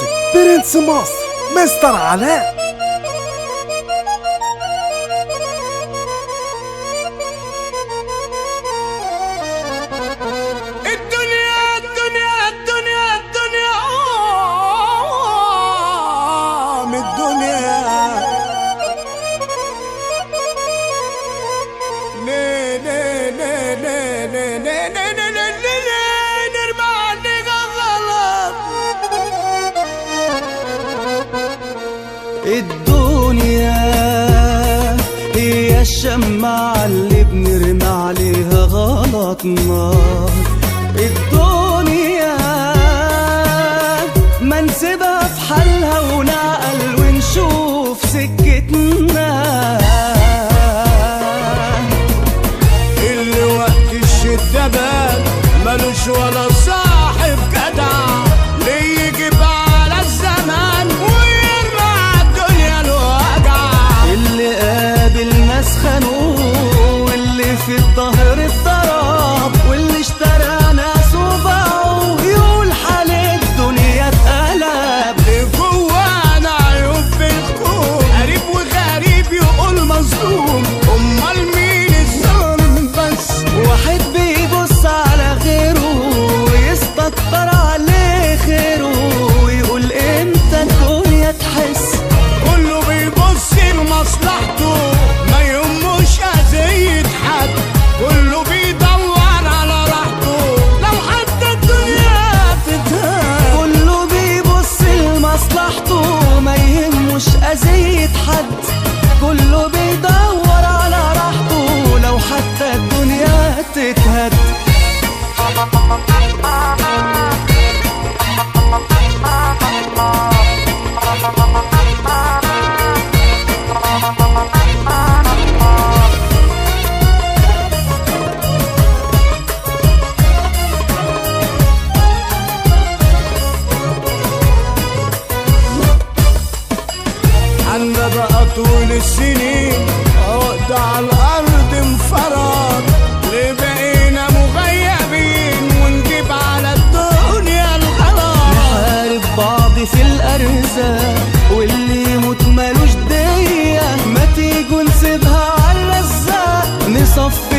برنس مصر مستر علاء الدنيا الدنيا الدنيا الدنيا من الدنيا ليه ليه ليه ليه ليه ليه ليه ليه ليه ليه ليه نرمى عنك غلط الدنيا هي الشماعة اللي بنرمي عليها غلطنا الدنيا ما نسيبها في حالها ونعقل ونشوف سكتنا اللي وقت الشدة بان ملوش ولا صاحب جدع ليه يجيب على الزمان ويرمى على الدنيا الوجع اللي قابل ناس خانوه واللي في الظهر الضرب واللي اشترى ناس وباعوا يقول حال الدنيا اتقلب اللي جوانا عيوب في الكون قريب وغريب يقول مظلوم امال مين الظالم بس واحد بيبص على غيره ويستكتر عليه خيره ويقول امتى الدنيا تحس كله بيبص لمصلحته ما يهموش اذية حد كله بيدور على راحته لو حتى الدنيا تتهان كله بيبص لمصلحته ما يهمش أذية حد كله بيدور على راحته لو حتى الدنيا تتهد عنا بقى طول السنين عقد على الارض انفرد ليه بقينا مغيبين ونجيب على الدنيا الغلط نحارب بعض في الأرزاق واللي يموت مالوش دية ما تيجوا نسيبها على الرزاق نصفي